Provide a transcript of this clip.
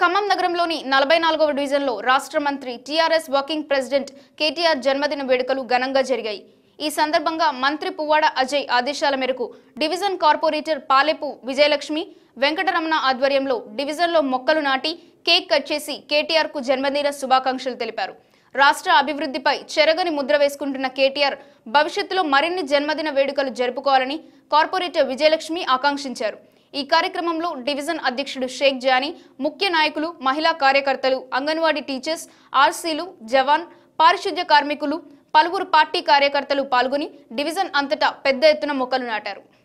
ఖమ్మం నగరంలోని నలభై నాలుగవ డివిజన్లో రాష్ట్ర మంత్రి టీఆర్ఎస్ వర్కింగ్ ప్రెసిడెంట్ కేటీఆర్ జన్మదిన వేడుకలు ఘనంగా జరిగాయి ఈ సందర్భంగా మంత్రి పువ్వాడ అజయ్ ఆదేశాల మేరకు డివిజన్ కార్పొరేటర్ పాలెపు విజయలక్ష్మి వెంకటరమణ ఆధ్వర్యంలో డివిజన్లో మొక్కలు నాటి కేక్ కట్ చేసి కేటీఆర్ కు జన్మదిన శుభాకాంక్షలు తెలిపారు రాష్ట్ర అభివృద్ధిపై చెరగని ముద్ర వేసుకుంటున్న కేటీఆర్ భవిష్యత్తులో మరిన్ని జన్మదిన వేడుకలు జరుపుకోవాలని కార్పొరేటర్ విజయలక్ష్మి ఆకాంక్షించారు ఈ కార్యక్రమంలో డివిజన్ అధ్యక్షుడు షేక్ జానీ ముఖ్య నాయకులు మహిళా కార్యకర్తలు అంగన్వాడీ టీచర్స్ ఆర్సీలు జవాన్ పారిశుద్ధ్య కార్మికులు పలువురు పార్టీ కార్యకర్తలు పాల్గొని డివిజన్ అంతటా పెద్ద ఎత్తున మొక్కలు నాటారు